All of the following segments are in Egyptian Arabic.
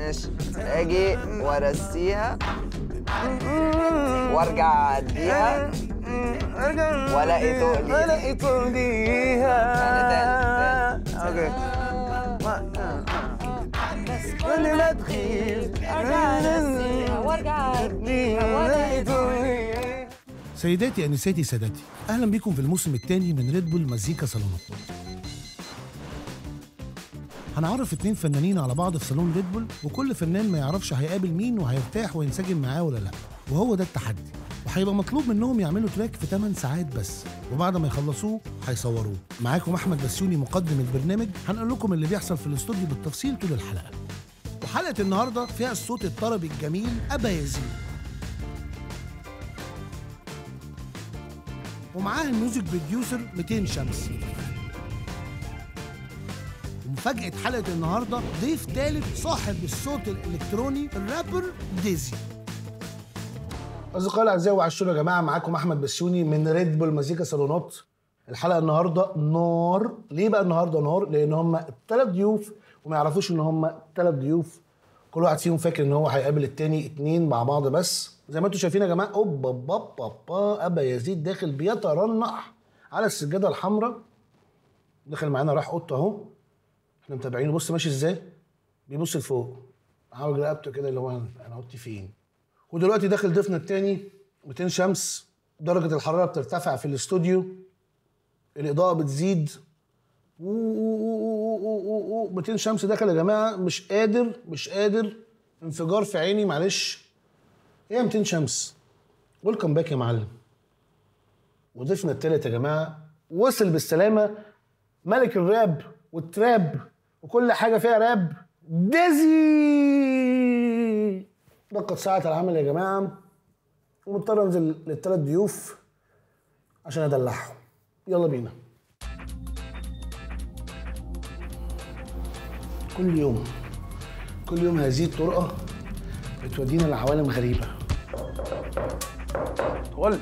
ماشي اجي وارسيها وارجع اعديها والاقي تقلي والاقي تقليها تاني تاني اوكي كل ما تغيب ارجع ارسيها وارجع اعديها والاقي تقليها سيداتي انساتي سادتي اهلا بكم في الموسم الثاني من ريد بول مزيكا صالونات هنعرف اتنين فنانين على بعض في صالون ريد بول وكل فنان ما يعرفش هيقابل مين وهيرتاح وينسجم معاه ولا لا وهو ده التحدي وهيبقى مطلوب منهم يعملوا تراك في 8 ساعات بس وبعد ما يخلصوه هيصوروه معاكم احمد بسيوني مقدم البرنامج هنقول لكم اللي بيحصل في الاستوديو بالتفصيل طول الحلقه وحلقه النهارده فيها الصوت الطربي الجميل ابا يزيد ومعاه الميوزك بروديوسر 200 شمس ومفاجأة حلقة النهاردة ضيف ثالث صاحب الصوت الإلكتروني الرابر ديزي أصدقائي الأعزاء وعشروا يا جماعة معاكم أحمد بسيوني من ريد بول مزيكا صالونات الحلقة النهاردة نار ليه بقى النهاردة نار؟ لأن هم الثلاث ضيوف وما يعرفوش إن هم ثلاث ضيوف كل واحد فيهم فاكر إن هو هيقابل التاني اتنين مع بعض بس زي ما انتم شايفين يا جماعة أوبا بابا بابا أبا يزيد داخل بيترنح على السجادة الحمراء دخل معانا راح اوضته اهو احنا متابعينه بص ماشي ازاي بيبص لفوق عاوج رقبته كده اللي هو انا اوضتي فين ودلوقتي داخل ضيفنا التاني 200 شمس درجة الحرارة بترتفع في الاستوديو الإضاءة بتزيد 200 شمس دخل يا جماعة مش قادر مش قادر انفجار في عيني معلش ايه يا 200 شمس ويلكم باك يا معلم وضيفنا التالت يا جماعة وصل بالسلامة ملك الراب والتراب وكل حاجة فيها راب ديزي دقت ساعة العمل يا جماعة ومضطر انزل للثلاث ضيوف عشان ادلعهم يلا بينا كل يوم كل يوم هذه الطرقة بتودينا لعوالم غريبة قول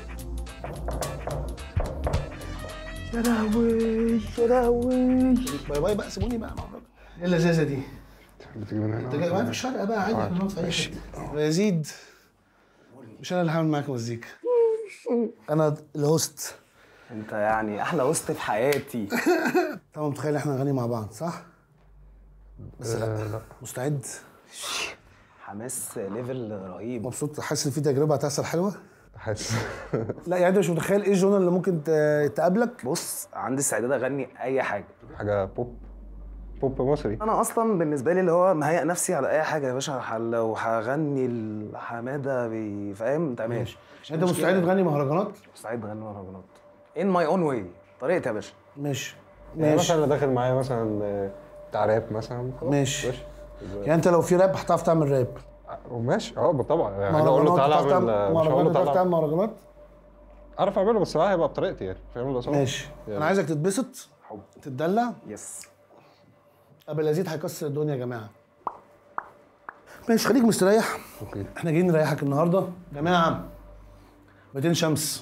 يا لهوي يا لهوي باي باي بقى سيبوني بقى مع الراجل ايه اللذاذه دي؟ بتيجي من انت هنا جاي معايا في الشارع بقى عادي احنا نقعد في اي حته يزيد مش انا اللي هعمل معاك مزيكا انا الهوست انت يعني احلى وسط في حياتي طبعا متخيل احنا نغني مع بعض صح؟ بس لا مستعد حماس ليفل رهيب مبسوط حاسس ان في تجربه هتحصل حلوه حاسس لا يعني انت مش متخيل ايه الجونر اللي ممكن ت- تقابلك بص عندي استعداد اغني اي حاجه حاجه بوب بوب مصري انا اصلا بالنسبه لي اللي هو مهيئ نفسي على اي حاجه يا باشا ح- لو هغني الحماده بي- فاهم تمام مش انت مشكلة. مستعد تغني مهرجانات؟ مستعد اغني مهرجانات ان ماي اون واي طريقتي يا باشا ماشي يعني ماشي مثلا داخل معايا مثلا آه، بتاع راب مثلا خلاص، ماشي. ماشي يعني انت لو في راب هتعرف تعمل راب وماشي اه طبعا يعني انا اقول له مهرجانات تعالى هتعرف اعمل تعمل مش هقول له مهرجانات هتعرف تعالى تعمل مهرجانات؟ اعرف اعمله بس بقى هيبقى بطريقتي يعني فاهم اللي ماشي انا عايزك تتبسط حب تتدلع يس ابو لذيذ هيكسر الدنيا يا جماعه ماشي خليك مستريح اوكي احنا جايين نريحك النهارده يا جماعه 200 شمس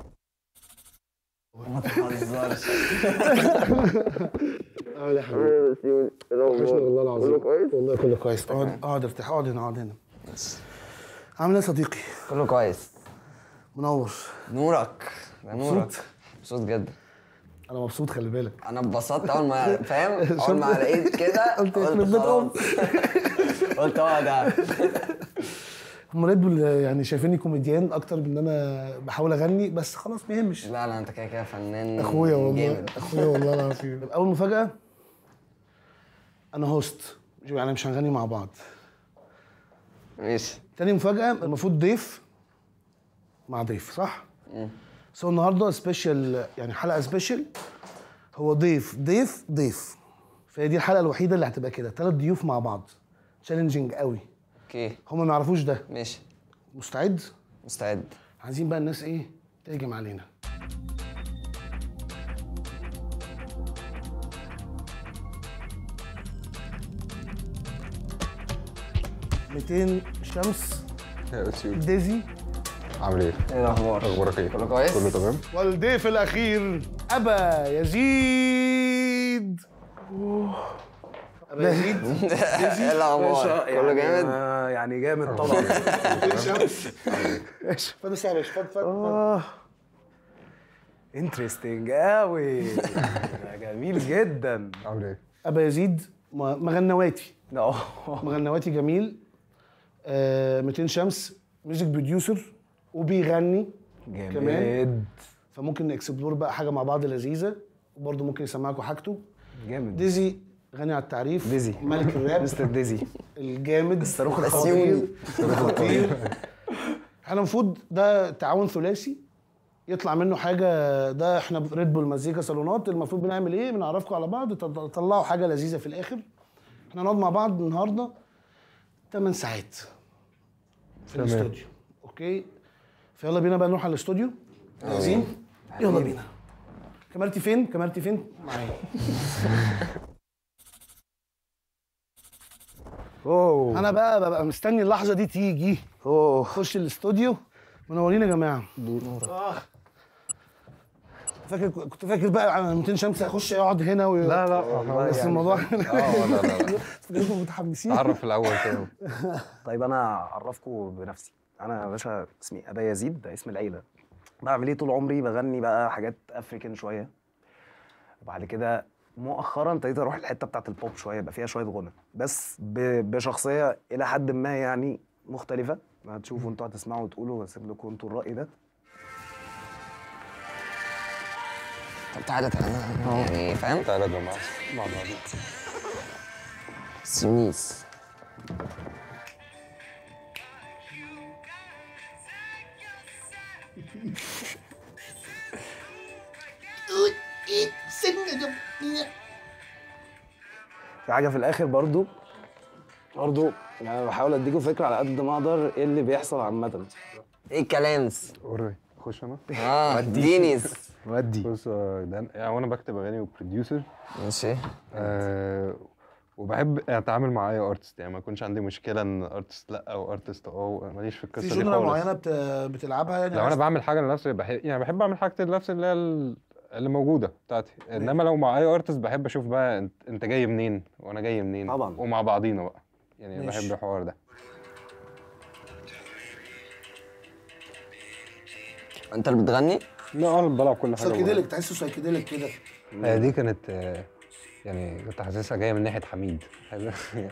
ما تهزرش اه يا حبيبي وحشني والله العظيم والله كله كويس اقعد اقعد ارتاح اقعد هنا اقعد هنا عامل ايه يا صديقي كله كويس منور نورك ده نورك مبسوط؟ مبسوط جدا انا مبسوط خلي بالك انا اتبسطت اول ما فاهم اول ما لقيت كده قلت قلت يخرب بيت خلاص قلت اه ده هم ريد بول يعني شايفيني كوميديان اكتر من ان انا بحاول اغني بس خلاص ما يهمش لا لا انت كده كده فنان اخويا والله جامد اخويا والله العظيم اول مفاجاه انا هوست يعني مش هنغني مع بعض ماشي تاني مفاجاه المفروض ضيف مع ضيف صح بس هو النهارده سبيشال يعني حلقه سبيشال هو ضيف ضيف ضيف فهي دي الحلقه الوحيده اللي هتبقى كده ثلاث ضيوف مع بعض تشالنجينج قوي اوكي هم ما يعرفوش ده ماشي مستعد مستعد عايزين بقى الناس ايه تهجم علينا ميتين شمس يا اسيوط ديزي عامل ايه؟ ايه الاخبار اخبارك ايه؟ كله كويس؟ كله تمام؟ والضيف الاخير ابا يزيد ابو يزيد ايه الاخبار كله جامد آه، يعني جامد طبعا ماشي فاضل ساعه يا باشا فاضل فاضل اه انترستنج قوي جميل جدا عامل ايه؟ ابا يزيد م- مغنواتي اه مغنواتي جميل آه 200 شمس ميوزك بروديوسر وبيغني جامد فممكن نكسبلور بقى حاجه مع بعض لذيذه وبرضه ممكن يسمعكم حاجته جامد ديزي غني على التعريف ديزي. ملك الراب مستر ديزي الجامد الصاروخ الخطير. الخطير احنا المفروض ده تعاون ثلاثي يطلع منه حاجه ده احنا ريد بول مزيكا صالونات المفروض بنعمل ايه بنعرفكم على بعض تط- تطلعوا حاجه لذيذه في الاخر احنا هنقعد مع بعض النهارده 8 ساعات في تمام. الاستوديو اوكي فيلا بينا بقى نروح على الاستوديو جاهزين يلا بينا كاميرتي فين كاميرتي فين معايا اوه انا بقى ببقى مستني اللحظه دي تيجي اوه خش الاستوديو منورين يا جماعه آه. فاكر كنت فاكر بقى على 200 شمس هيخش يقعد هنا و... لا لا والله بس يعني الموضوع اه لا لا لا فاكركم متحمسين تعرف الاول كده طيب انا اعرفكم بنفسي انا يا باشا اسمي ابا يزيد ده اسم العيله بعمل ايه طول عمري بغني بقى حاجات افريكان شويه وبعد كده مؤخرا ابتديت اروح الحته بتاعت البوب شويه يبقى فيها شويه غنى بس ب- بشخصيه الى حد ما يعني مختلفه هتشوفوا انتوا هتسمعوا وتقولوا واسيب لكم انتوا الراي ده طب تعالى تعالى يعني فاهم تعالى يا جماعه مع بعض سميس في حاجه في الاخر برضو برضو يعني بحاول اديكم فكره على قد ما اقدر ايه اللي بيحصل عامه ايه الكلام وري خش انا اه اديني ودي بص يا جدعان يعني وانا بكتب اغاني وبروديوسر ماشي آه وبحب اتعامل مع اي ارتست يعني ما يكونش عندي مشكله ان ارتست لا او ارتست اه ماليش في في القصه دي جنرا خالص معينه بت... بتلعبها يعني لو انا عايز- بعمل حاجه لنفسي بحب يعني بحب اعمل حاجتي لنفسي اللي هي ال- اللي موجوده بتاعتي انما لو مع اي ارتست بحب اشوف بقى انت, انت جاي منين وانا جاي منين طبعاً. ومع بعضينا بقى يعني ماشي. بحب الحوار ده انت اللي بتغني لا انا بلعب كل حاجه سايكيديليك تحسه سايكيديليك كده هي دي كانت آه، يعني كنت حاسسها جايه من ناحيه حميد انا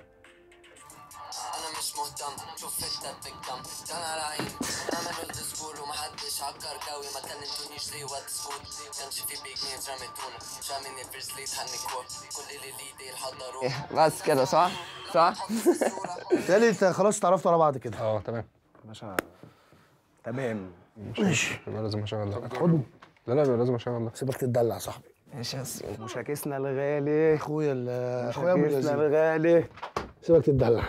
مش مهتم شوف انت بتكتم كان على عيني انا من اولد سكول ومحدش عكر قوي ما كلمتونيش ليه وات سكول كانش في بيج نيمز رميتونا شامين الفيرست ليت هنكور كل اللي ليدي الحضروه بس كده صح صح بالتالي انت خلاص اتعرفتوا على بعض كده اه تمام باشا تمام ماشي يبقى لازم اشغل ده خدوا لا لا يبقى لازم اشغل ده سيبك تتدلع يا صاحبي ماشي يا سيدي مشاكسنا الغالي اخويا ال- اخويا ابو مشاكسنا اليزيد الغالي سيبك تتدلع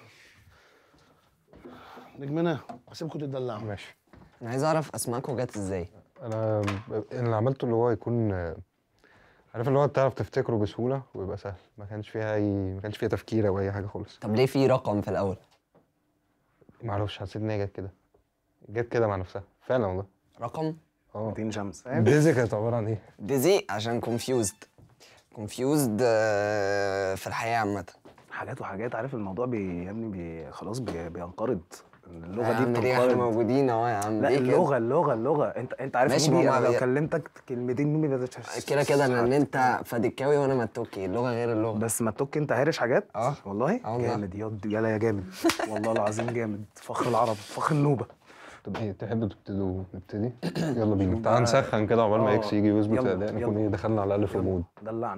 نجمنا هسيبكم تتدلعوا ماشي انا عايز اعرف اسمائكم جت ازاي انا ب- اللي عملته اللي هو يكون آه، عارف اللي هو تعرف تفتكره بسهوله ويبقى سهل ما كانش فيها اي ما كانش فيها تفكير او اي حاجه خالص طب ليه في رقم في الاول معرفش حسيت ان هي جت كده جت كده مع نفسها فعلا والله رقم اه دين شمس ديزي كانت عباره عن ايه ديزي عشان كونفيوزد كونفيوزد في الحياه عامه حاجات وحاجات عارف الموضوع بي يا ابني بي خلاص بي بينقرض اللغه يا دي عم ليه احنا بتنقرض موجودين اهو يا عم لا ليه كده؟ اللغه اللغه اللغه انت انت عارف ماشي، ان ما هم هو- لو كلمتك كلمتين دول كده كده لان انت فادكاوي وانا متوكي اللغه غير اللغه بس ما تك انت هارش حاجات اه. والله اه والله. جامد ياض يلا يا جامد والله العظيم جامد فخر العرب فخر النوبه طب ايه تحبوا تبتدوا نبتدي يلا بينا تعال نسخن كده عقبال ما اه. اكس يجي ويظبط يلا، الاداء نكون يلا. ايه دخلنا على الاقل في المود دلعنا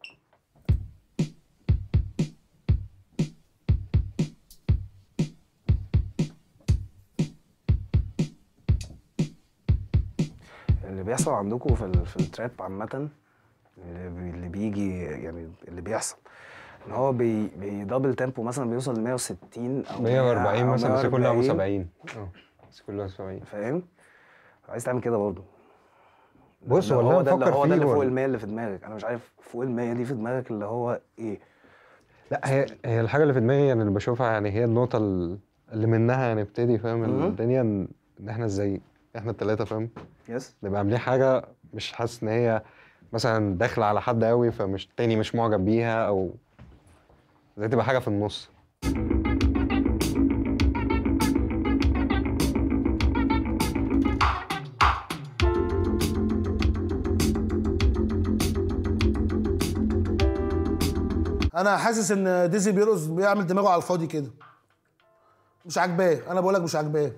اللي بيحصل عندكم في ال- في التراب عامة اللي بي- اللي بيجي يعني اللي بيحصل ان هو بي بيدبل تيمبو مثلا بيوصل ل 160 او 140 أو مثلا بس كلها 140. 70 اه بس كلها 70 فاهم؟ عايز تعمل كده برضه بص اللي والله هو ده اللي بفكر هو ده فيه اللي فوق ولا- ال 100 اللي في دماغك انا مش عارف فوق ال 100 دي في دماغك اللي هو ايه لا هي هي الحاجه اللي في دماغي يعني اللي بشوفها يعني هي النقطه ال- اللي منها هنبتدي فاهم مهم. الدنيا ان إن احنا ازاي احنا الثلاثه فاهم يس نبقى عاملين حاجه مش حاسس ان هي مثلا داخله على حد قوي فمش تاني مش معجب بيها او دي تبقى حاجه في النص انا حاسس ان ديزي بيرقص بيعمل دماغه على الفاضي كده مش عاجباه انا بقول لك مش عاجباه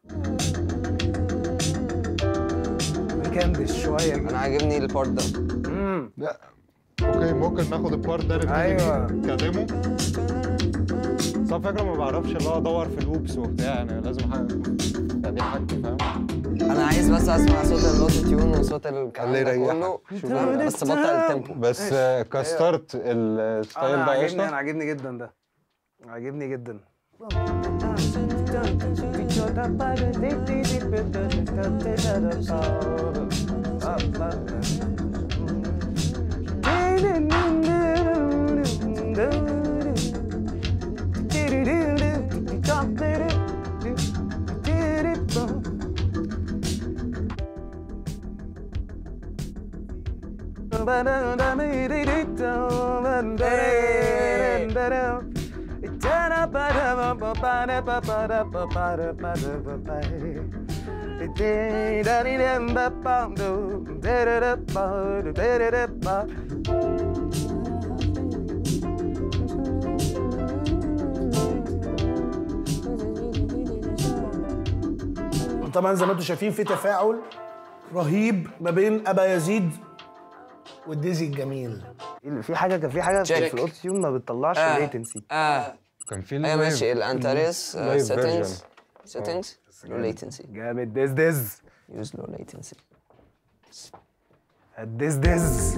مكندش شويه انا عاجبني البارت ده لا اوكي ممكن ناخد البارت ده نبتدي أيوة. بيه كديمو بس أنا فكره ما بعرفش اللي هو ادور في لوبس وبتاع يعني لازم حاجه يعني دي حاجتي فاهم انا عايز بس اسمع صوت الاوتو تيون وصوت الكلام خليه ده يريحك. كله شوف بس بطل التيمبو بس آه، كستارت الستايل انا ده عاجبني قشطه انا عاجبني جدا ده عاجبني جدا طبعا زي ما انتم شايفين في تفاعل رهيب ما بين ابا يزيد والديزي الجميل في حاجه كان في حاجه في Check. الاوتو تيون ما بتطلعش آه. ليتنسي اه كان في ايوه اللايف- ماشي الانتاريس لايف سيتنجز version. سيتنجز لو ليتنسي جامد ديز ديز يوز لو ليتنسي الديز ديز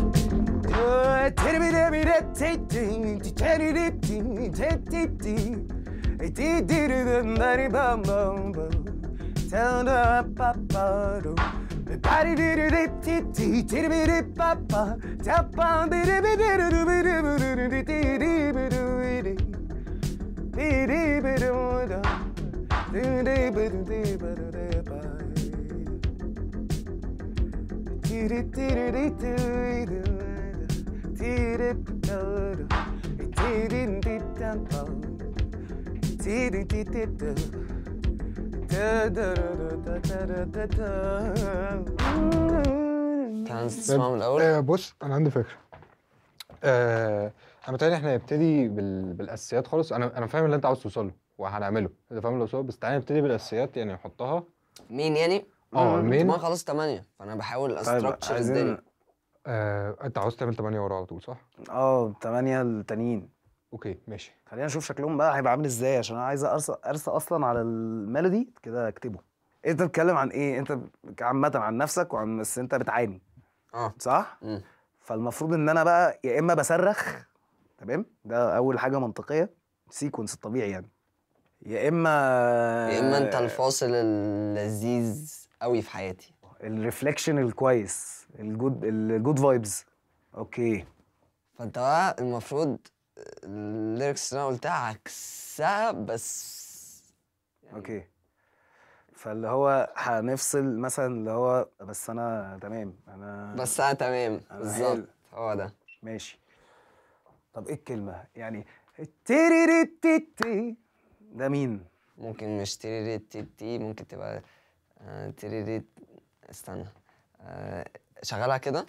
كان تسمعه من الاول آه بص انا عندي فكره آه انا متهيألي احنا نبتدي بال... بالاساسيات خالص انا انا فاهم اللي انت عاوز توصل له وهنعمله انت فاهم اللي توصل بس تعالى نبتدي بالاساسيات يعني نحطها مين يعني؟ اه المين ما خلاص 8 فانا بحاول طيب استراكشر عايزين الدنيا آه انت عاوز تعمل 8 ورا على طول صح؟ اه تمانية التانيين اوكي ماشي خلينا نشوف شكلهم بقى هيبقى عامل ازاي عشان انا عايز ارسى ارسى اصلا على الميلودي كده اكتبه انت بتتكلم عن ايه انت عامه عن نفسك وعن بس انت بتعاني اه صح مم. فالمفروض ان انا بقى يا اما بصرخ تمام ده اول حاجه منطقيه سيكونس الطبيعي يعني يا اما يا اما انت الفاصل اللذيذ قوي في حياتي الريفليكشن الكويس الجود الجود فايبز اوكي فانت بقى المفروض الليركس اللي انا قلتها عكسها بس اوكي فاللي هو هنفصل مثلا اللي هو بس انا تمام انا بس انا تمام أنا بالظبط حلو. هو ده ماشي طب ايه الكلمه يعني تيريريتيتي ده مين ممكن مش تيريريت تي تي ممكن تبقى آه، تيريريت استنى آه، شغالها كده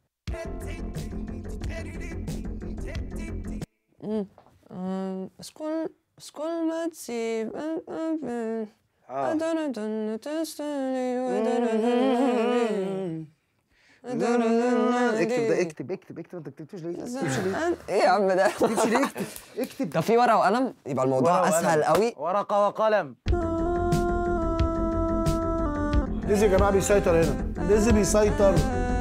مم. آه، بس كل بس كل ما تسيب اه اكتب ده اكتب اكتب اكتب انت كتبتوش ليه؟ كتبتوش ليه؟ ايه يا عم ده كتبتش ليه اكتب اكتب طب في ورقه وقلم يبقى الموضوع ورقة وقلم. اسهل قوي ورقه وقلم ديزي يا جماعه بيسيطر هنا ديزي بيسيطر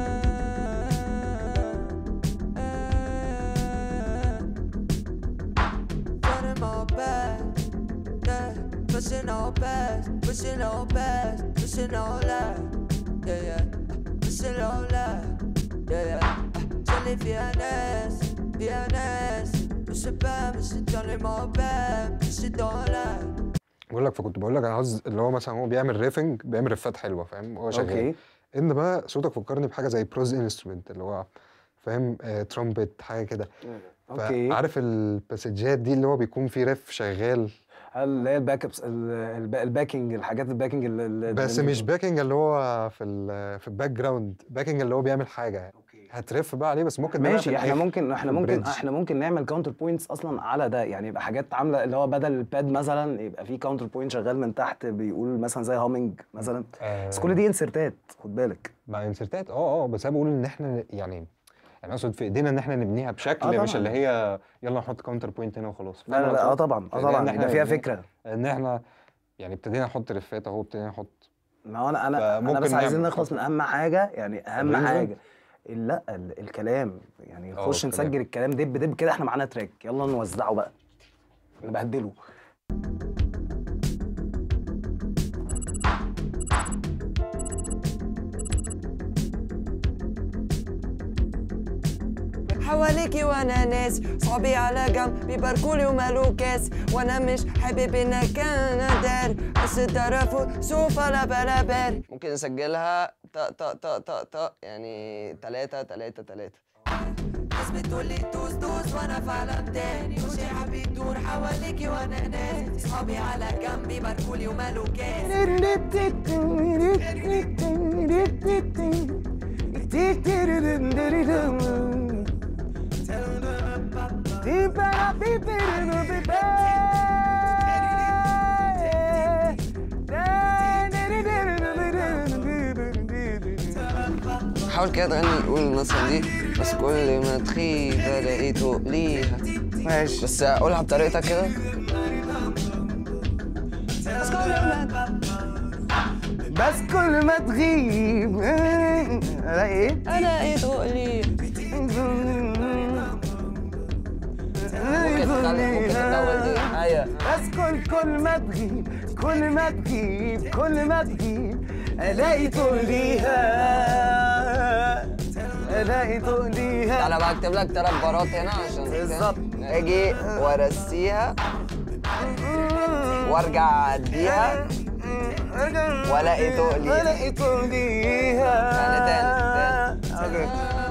running all back, yeah. Pushing all back, pushing all back, pushing all that, yeah, yeah. Pushing all that, yeah, yeah. Johnny Vianney, Vianney. Push it back, push it Johnny more back, push it all that. بقول لك فكنت بقول لك انا عاوز اللي هو مثلا هو بيعمل ريفنج بيعمل ريفات حلوه فاهم هو شغال اوكي ان بقى صوتك فكرني بحاجه زي بروز انسترومنت اللي هو فاهم آه ترومبت حاجه كده اوكي عارف الباسجات دي اللي هو بيكون في ريف شغال اللي هي الباك ابس الباكينج الحاجات الباكينج ال- ال- بس ال- مش باكينج اللي هو في ال في الباك جراوند باكينج اللي هو بيعمل حاجه هترف بقى عليه بس ممكن ده بقى في ماشي احنا الآخر. ممكن احنا ممكن البريدج. احنا ممكن نعمل كاونتر بوينتس اصلا على ده يعني يبقى حاجات عامله اللي هو بدل الباد مثلا يبقى في كاونتر بوينت شغال من تحت بيقول مثلا زي هامينج مثلا بس كل دي انسرتات خد بالك مع انسرتات اه اه بس انا بقول ان احنا يعني يعني اقصد في ايدينا ان احنا نبنيها بشكل آه مش طبعاً. اللي هي يلا نحط كاونتر بوينت هنا وخلاص لا لا لا اه طبعا اه إن طبعا إحنا يبقى فيها نبني- فكره ان احنا يعني ابتدينا نحط رفات اهو ابتدينا نحط ما هو انا انا انا فممكن بس عايزين نعمل نخلص من اهم حاجه يعني اهم الرينج حاجه ال- لا ال- الكلام يعني اه، نخش الكلام. نسجل الكلام دب دب كده احنا معانا تراك يلا نوزعه بقى نبهدله حواليكي وانا ناس صحابي على جنب بيباركولي ومالو كاس وانا مش حابب انك كان دار بس تعرفوا سوف لا بلا بال ممكن نسجلها طق طق طق طق طق يعني تلاتة تلاتة تلاتة ناس بتقولي دوس دوس وانا في عالم تاني وشي حبي يدور حواليكي وانا ناس صحابي على جنب بيباركولي ومالو كاس حاول كده تغني قول مثلا دي بس كل ما تخيب لقيته ليها ماشي بس قولها بطريقتك كده بس كل ما تغيب الاقي ايه انا ايه تقولي ممكن تخلي ممكن تطول دي ايوه بس كل كل ما تغيب كل ما تغيب كل ما تغيب الاقي تقوليها الاقي تقوليها تعالى بقى اكتب لك تلات بارات هنا عشان بالظبط. اجي وارسيها وارجع اديها والاقي تقليها. الاقي تقوليها تاني تاني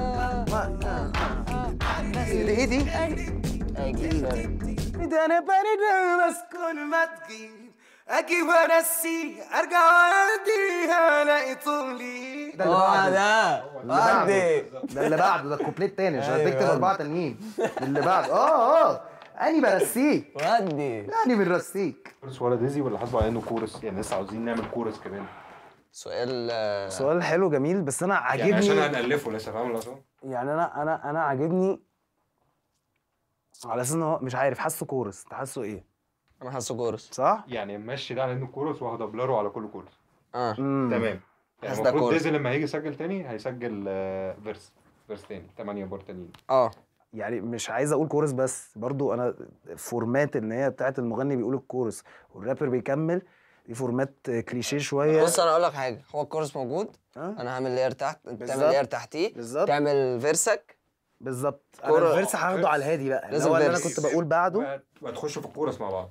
اوكي ايه دي؟ اجي سوري ده انا برد بس كل ما تغيب اجي وارسي ارجع واديها الاقي طولي ده اللي بعده ده اللي بعده ده الكوبليه التاني عشان تكتب اربعه تانيين اللي بعده اه اه اني برسيك ودي اني بنرسيك كورس ولا ديزي ولا حاسبه على انه كورس يعني لسه عاوزين نعمل كورس كمان سؤال آه، سؤال حلو جميل بس انا يعني عشان عاجبني هنألفه لسه فاهم الأصل؟ يعني انا انا انا عاجبني على اساس ان هو مش عارف حاسه كورس انت حاسه ايه انا حاسه كورس صح؟ يعني ماشي ده على انه كورس وهدبلره على كل كورس اه امم تمام يعني حاسس ده المفروض كورس. ديزي لما هيجي يسجل تاني هيسجل آه، فيرس فيرس تاني 8 بار تانيين اه يعني مش عايز اقول كورس بس برضو انا فورمات ان هي بتاعت المغني بيقول الكورس والرابر بيكمل دي فورمات كليشيه شويه بص انا اقول لك حاجه هو الكورس موجود آه. انا هعمل لاير تحت انت تعمل بالظبط. لاير تحتيه بالظبط. تعمل فيرسك بالظبط انا كورة- الفيرس هاخده على الهادي بقى اللي لازم هو اللي انا فيرس. كنت بقول بعده وهت- وهتخشوا في الكورس مع بعض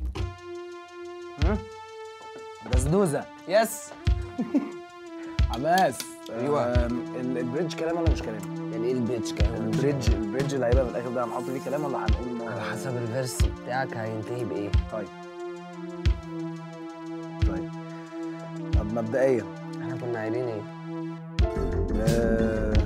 دزدوزه يس حماس أيوة. آم، ال- البريدج كلام ولا مش كلام؟ يعني ايه البيتش كمان البريدج البريدج اللي هيبقى في الاخر ده هنحط فيه كلام ولا هنقول على حسب الفيرس بتاعك هينتهي بايه طيب طيب طب مبدئيا احنا كنا قايلين ايه آه،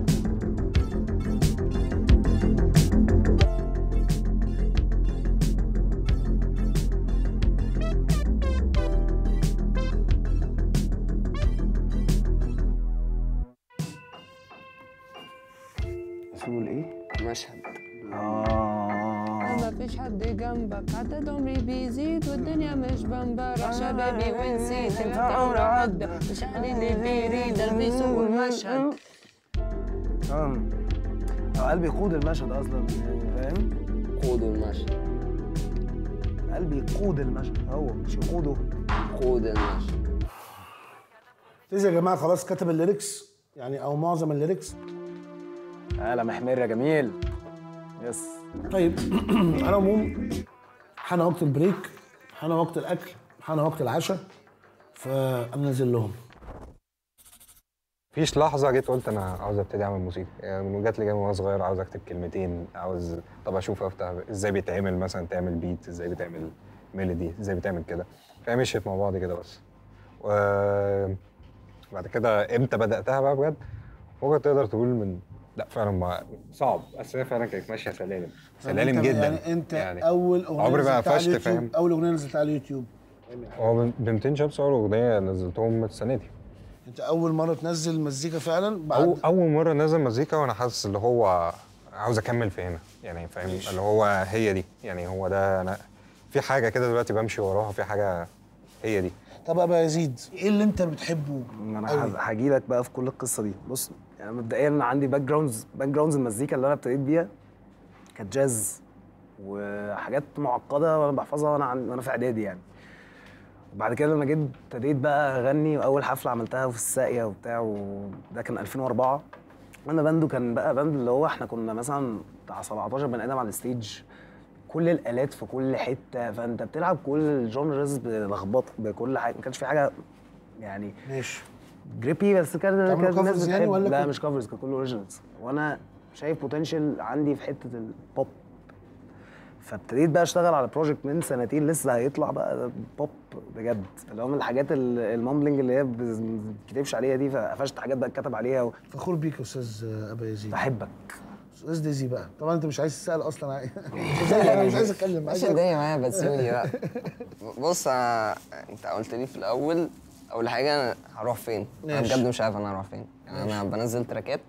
اسمه الايه؟ مشهد اه ما فيش حد جنبك عدد عمري بيزيد والدنيا مش بمبا راح شبابي ونسيت انت عمر عدى مش علي اللي بيريد البس والمشهد أم. هو قلبي يقود المشهد اصلا يعني فاهم؟ قود المشهد قلبي يقود المشهد هو مش يقوده قود المشهد تيجي يا جماعه خلاص كتب الليركس يعني او معظم الليركس هلا محمر يا جميل يس طيب على العموم حان وقت البريك حان وقت الاكل حان وقت العشاء فانا نازل لهم فيش لحظه جيت قلت انا عاوز ابتدي اعمل موسيقى يعني جات لي جاي وانا صغير عاوز اكتب كلمتين عاوز طب اشوف افتح ازاي بيتعمل مثلا تعمل بيت ازاي بيتعمل ميلودي ازاي بيتعمل كده فهي مشيت مع بعض كده بس و بعد كده امتى بداتها بقى بجد ممكن تقدر تقول من لا فعلا ما صعب بس هي فعلا كانت ماشيه سلالم سلالم أنت- جدا يعني انت يعني اول اغنيه عمري ما نزلتها على قفشت، اليوتيوب- فاهم؟ اول اغنيه نزلتها على اليوتيوب هو ب 200 شمس اول اغنيه نزلتهم السنه دي انت اول مره تنزل مزيكا فعلا بعد أو اول مره نزل مزيكا وانا حاسس اللي هو عاوز اكمل في هنا يعني فاهم اللي هو هي دي يعني هو ده انا في حاجه كده دلوقتي بمشي وراها في حاجه هي دي طب ابا يزيد ايه اللي انت بتحبه انا أوي؟ هاجي لك بقى في كل القصه دي بص يعني مبدئيا انا عندي باك جراوندز باك جراوندز المزيكا اللي انا ابتديت بيها كانت جاز وحاجات معقده وانا بحفظها وانا عن... وانا في اعدادي يعني وبعد كده لما جيت ابتديت بقى اغني واول حفله عملتها في الساقيه وبتاع وده كان 2004 وانا باندو كان بقى باند اللي هو احنا كنا مثلا بتاع 17 بني ادم على الستيج كل الالات في كل حته فانت بتلعب كل الجونرز بلخبطه بكل حاجه ما كانش في حاجه يعني ماشي جريبي بس كان تعملوا كان الناس covers يعني بتحب ولا لا كله؟ مش كفرز كان كله اوريجينالز وانا شايف بوتنشال عندي في حته البوب فابتديت بقى اشتغل على بروجكت من سنتين لسه هيطلع بقى بوب بجد اللي هو من الحاجات ال- المامبلنج اللي هي بز- ما بتكتبش عليها دي فقفشت حاجات بقى اتكتب عليها فخور بيك يا استاذ ابا يزيد وبحبك استاذ ديزي بقى طبعا انت مش عايز تسال اصلا عايز انا مش عايز اتكلم عايز مش الدنيا معايا بسوني بقى بص أنا انت قلت لي في الاول اول حاجه أنا هروح فين انا ماشي. بجد مش عارف انا هروح فين يعني انا بنزل تراكات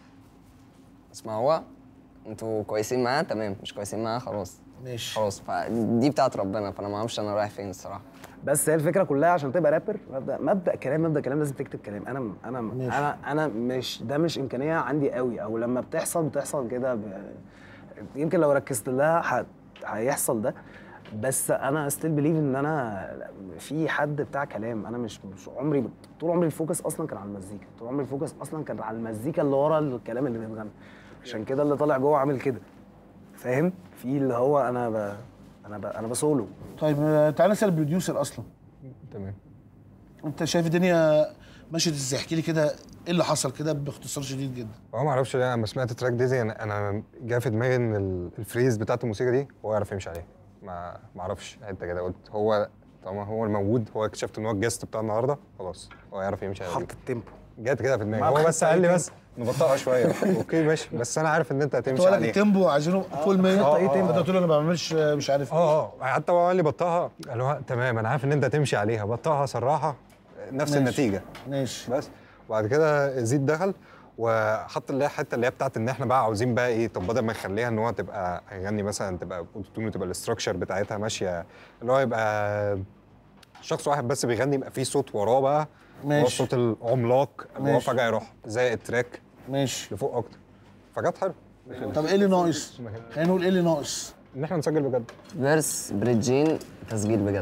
اسمعوها انتوا كويسين معاها تمام مش كويسين معاها خلاص ماشي خلاص فدي بتاعت ربنا فانا ما اعرفش انا رايح فين الصراحه بس هي الفكره كلها عشان تبقى رابر مبدا مبدا كلام مبدا كلام لازم تكتب كلام انا انا ماشي. انا انا مش ده مش امكانيه عندي قوي او لما بتحصل بتحصل كده ب... يمكن لو ركزت لها ح... هيحصل ده بس انا ستيل بليف ان انا في حد بتاع كلام انا مش مش عمري طول عمري الفوكس اصلا كان على المزيكا طول عمري الفوكس اصلا كان على المزيكا اللي ورا الكلام اللي بيتغنى عشان كده اللي طالع جوه عامل كده فاهم في اللي هو انا ب... انا ب... انا بسولو طيب آه، تعالى نسال البروديوسر اصلا تمام انت شايف الدنيا مشيت ازاي احكي لي كده ايه اللي حصل كده باختصار شديد جدا هو ما اعرفش ليه لما سمعت تراك ديزي انا انا جه في دماغي ان ال- الفريز بتاعت الموسيقى دي هو يعرف يمشي عليها ما ما اعرفش حته كده قلت هو طالما هو الموجود هو اكتشفت ان هو الجست بتاع النهارده خلاص هو يعرف يمشي عليها حط التيمبو جت كده في دماغي معاك هو بس حتة قال لي أي بس نبطئها شويه اوكي ماشي بس انا عارف ان انت هتمشي قلت لك عليها التيمبو عايزينه فول 100 آه، ايه آه، تيمبو آه. قلت له انا ما بعملش آه، مش عارف ايه اه اه حتى هو قال لي بطئها قال له تمام انا عارف ان انت هتمشي عليها بطئها سراحه نفس ماشي. النتيجه ماشي بس وبعد كده زيد دخل وحط اللي هي الحته اللي هي بتاعت ان احنا بقى عاوزين بقى ايه طب بدل ما نخليها ان هو تبقى هيغني مثلا تبقى اوتوتون وتبقى الاستراكشر بتاعتها ماشيه اللي هو يبقى شخص واحد بس بيغني يبقى فيه صوت وراه بقى اللي هو ماشي. الصوت العملاق اللي هو ماشي. فجاه يروح زي التراك ماشي لفوق اكتر فجت حلو طب ايه اللي ناقص خلينا نقول ايه اللي ناقص ان احنا نسجل بجد فيرس بريدجين تسجيل بجد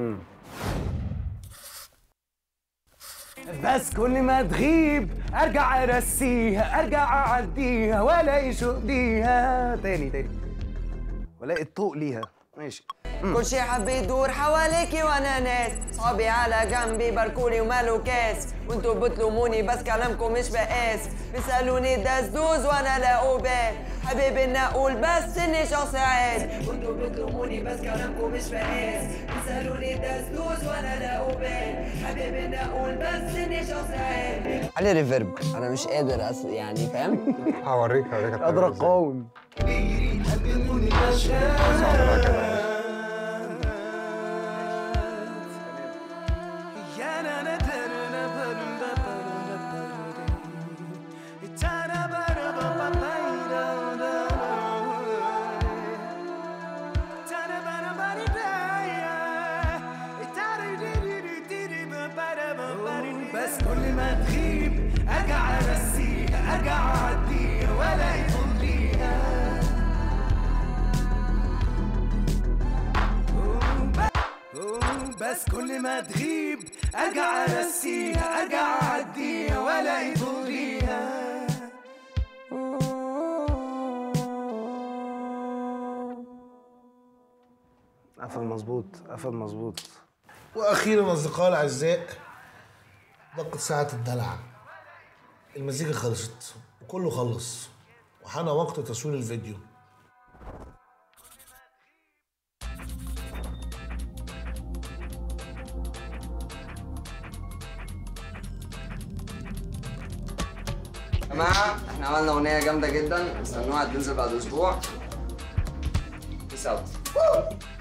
بس كل ما تغيب ارجع ارسيها ارجع اعديها والاقي شوق ليها تاني تاني والاقي الطوق ليها ماشي كل شي حب يدور حواليكي وانا ناس صحابي على جنبي باركولي وماله كاس وانتوا بتلوموني بس كلامكم مش بقاس بيسالوني دزدوز وانا لا ابال حبيبي اني اقول بس اني شخص عاد وانتوا بتلوموني بس كلامكم مش بقاس بيسالوني دزدوز وانا لا ابال حبيبي اني اقول بس اني شخص عاد علي ريفيرب انا مش قادر أس... يعني فاهم هوريك هوريك قادر اقاوم بس كل ما تغيب ارجع ارسيها ارجع اعديها ولا يطول ليها بس كل ما تغيب ارجع ارسيها ارجع اعديها ولا يطول ليها قفل مظبوط قفل مظبوط واخيرا اصدقائي الاعزاء دقت ساعه الدلع المزيكا خلصت وكله خلص وحان وقت تصوير الفيديو يا جماعه احنا عملنا اغنيه جامده جدا استنوها هتنزل بعد اسبوع بيس اوت